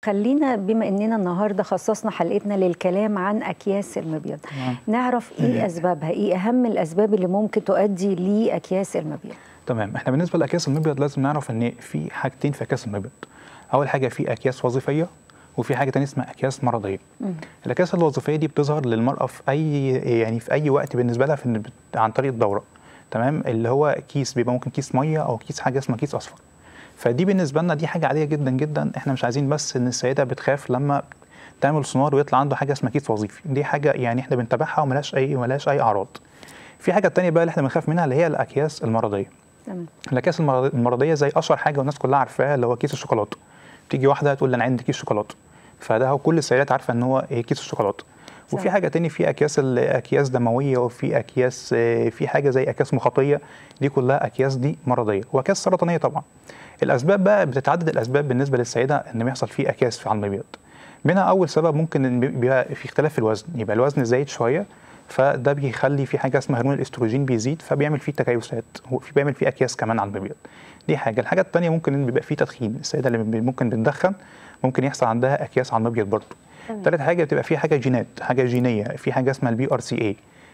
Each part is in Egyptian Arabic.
خلينا بما اننا النهارده خصصنا حلقتنا للكلام عن اكياس المبيض نعرف ايه اسبابها ايه اهم الاسباب اللي ممكن تؤدي لاكياس المبيض تمام احنا بالنسبه لاكياس المبيض لازم نعرف ان في حاجتين في اكياس المبيض اول حاجه في اكياس وظيفيه وفي حاجه تانية اسمها اكياس مرضيه مم. الاكياس الوظيفيه دي بتظهر للمراه في اي يعني في اي وقت بالنسبه لها في عن طريق الدوره تمام اللي هو كيس بيبقى ممكن كيس ميه او كيس حاجه اسمها كيس اصفر فدي بالنسبه لنا دي حاجه عاديه جدا جدا احنا مش عايزين بس ان السيده بتخاف لما تعمل سونار ويطلع عنده حاجه اسمها كيس وظيفي دي حاجه يعني احنا بنتابعها وملهاش اي ملهاش اي اعراض في حاجه تانية بقى اللي احنا بنخاف منها اللي هي الاكياس المرضيه تمام الاكياس المرض- المرضيه زي اشهر حاجه والناس كلها عارفاها اللي هو كيس الشوكولاته تيجي واحده تقول لي انا عندي كيس شوكولاته فده هو كل السيدات عارفه ان هو ايه كيس الشوكولاته وفي صح. حاجه تاني في اكياس ال- اكياس دمويه وفي اكياس آه، في حاجه زي اكياس مخاطيه دي كلها اكياس دي مرضيه واكياس سرطانيه طبعا الاسباب بقى بتتعدد الاسباب بالنسبه للسيده ان بيحصل فيه اكياس في على المبيض منها اول سبب ممكن ان بيبقى في اختلاف في الوزن يبقى الوزن زايد شويه فده بيخلي في حاجه اسمها هرمون الاستروجين بيزيد فبيعمل فيه تكيسات وفي بيعمل فيه اكياس كمان على المبيض دي حاجه الحاجه الثانيه ممكن ان بيبقى فيه تدخين السيده اللي بي- ممكن بتدخن ممكن يحصل عندها اكياس على المبيض برضه تمام. ثالث حاجه بتبقى في حاجه جينات حاجه جينيه في حاجه اسمها البي ار سي اي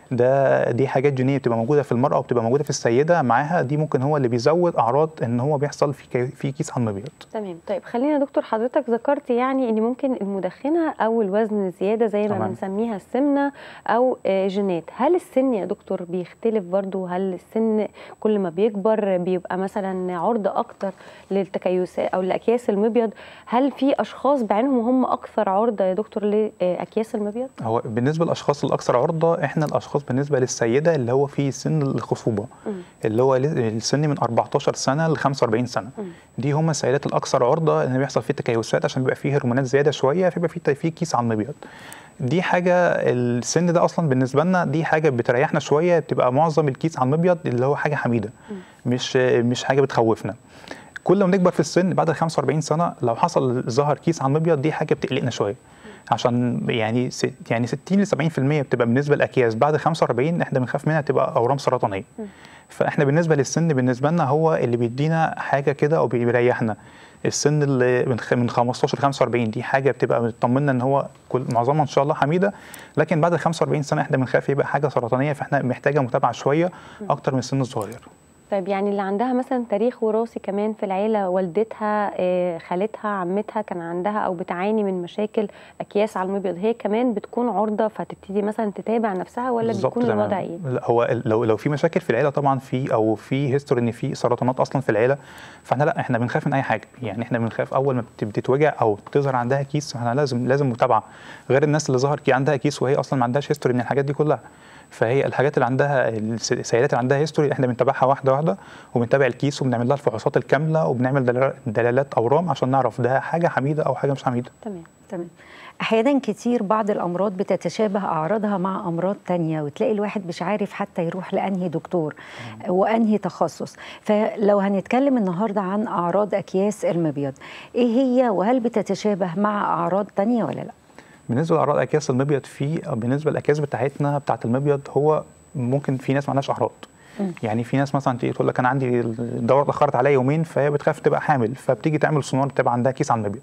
ده دي حاجات جينيه بتبقى موجوده في المراه وبتبقى موجوده في السيده معاها دي ممكن هو اللي بيزود اعراض ان هو بيحصل في كي- في كيس على المبيض تمام طيب خلينا يا دكتور حضرتك ذكرت يعني ان ممكن المدخنه او الوزن الزياده زي ما تمام. بنسميها السمنه او آه، جينات هل السن يا دكتور بيختلف برضو هل السن كل ما بيكبر بيبقى مثلا عرضه اكتر للتكيسات او لاكياس المبيض هل في اشخاص بعينهم هم اكثر عرضه يا دكتور لاكياس المبيض هو بالنسبه للاشخاص الاكثر عرضه احنا الاشخاص بالنسبه للسيده اللي هو في سن الخصوبه مم. اللي هو ل- السن من 14 سنه ل 45 سنه مم. دي هم السيدات الاكثر عرضه ان بيحصل فيه تكيسات عشان بيبقى فيه هرمونات زياده شويه فيبقى فيه فيه كيس على المبيض دي حاجه السن ده اصلا بالنسبه لنا دي حاجه بتريحنا شويه بتبقى معظم الكيس على المبيض اللي هو حاجه حميده مش مش حاجه بتخوفنا كل ما نكبر في السن بعد ال 45 سنه لو حصل ظهر كيس على المبيض دي حاجه بتقلقنا شويه عشان يعني س- يعني 60 ل 70% بتبقى بالنسبه للاكياس بعد 45 احنا بنخاف منها تبقى اورام سرطانيه فاحنا بالنسبه للسن بالنسبه لنا هو اللي بيدينا حاجه كده او بيريحنا السن اللي من خ- من 15 ل 45 دي حاجه بتبقى بتطمنا ان هو كل معظمها ان شاء الله حميده لكن بعد ال 45 سنه احنا بنخاف يبقى حاجه سرطانيه فاحنا محتاجه متابعه شويه اكتر من السن الصغير طيب يعني اللي عندها مثلا تاريخ وراثي كمان في العيله والدتها آه، خالتها عمتها كان عندها او بتعاني من مشاكل اكياس على المبيض هي كمان بتكون عرضه فتبتدي مثلا تتابع نفسها ولا بالظبط بيكون تمام. الوضع ايه؟ لا، هو ال- لو لو في مشاكل في العيله طبعا في او في هيستوري ان في سرطانات اصلا في العيله فاحنا لا احنا بنخاف من اي حاجه يعني احنا بنخاف اول ما بت- بتتوجع او تظهر عندها كيس احنا لازم لازم متابعه غير الناس اللي ظهر كي عندها كيس وهي اصلا ما عندهاش هيستوري من الحاجات دي كلها فهي الحاجات اللي عندها الس- السيدات اللي عندها هيستوري احنا بنتابعها واحده واحده وبنتابع الكيس وبنعمل لها الفحوصات الكامله وبنعمل دلال- دلالات اورام عشان نعرف ده حاجه حميده او حاجه مش حميده تمام تمام احيانا كتير بعض الامراض بتتشابه اعراضها مع امراض تانية وتلاقي الواحد مش عارف حتى يروح لانهي دكتور وانهي تخصص فلو هنتكلم النهارده عن اعراض اكياس المبيض ايه هي وهل بتتشابه مع اعراض تانية ولا لا بالنسبه لاعراض اكياس المبيض في بالنسبه للاكياس بتاعتنا بتاعه المبيض هو ممكن في ناس ما عندهاش اعراض يعني في ناس مثلا تيجي تقول لك انا عندي الدوره اتاخرت عليا يومين فهي بتخاف تبقى حامل فبتيجي تعمل سونار بتبقى عندها كيس على المبيض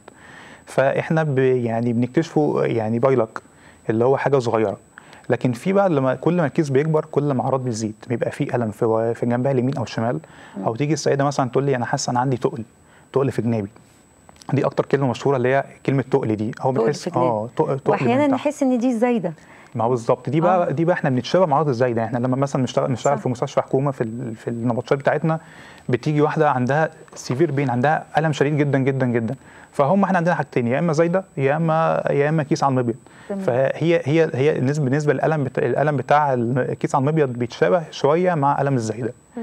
فاحنا ب يعني بنكتشفه يعني بايلك اللي هو حاجه صغيره لكن في بقى لما كل ما الكيس بيكبر كل ما الاعراض بتزيد بيبقى في الم في في جنبها اليمين او الشمال او تيجي السيده مثلا تقول لي انا حاسه انا عندي تقل تقل في جنابي دي اكتر كلمه مشهوره اللي هي كلمه تقل دي هو تقل بنحس في جنابي. اه تقل تقل واحيانا من تحت. نحس ان دي زايده ما هو بالظبط دي بقى آه. دي بقى احنا بنتشابه مع عرض الزايده احنا لما مثلا نشتغل نشتغل صح. في مستشفى حكومه في ال- في النبطشات بتاعتنا بتيجي واحده عندها سيفير بين عندها الم شديد جدا جدا جدا فهم احنا عندنا حاجتين يا اما زايده يا اما يا اما كيس على المبيض تمام. فهي هي هي بالنسبه بالنسبه للالم بتاع الالم بتاع الكيس على المبيض بيتشابه شويه مع الم الزايده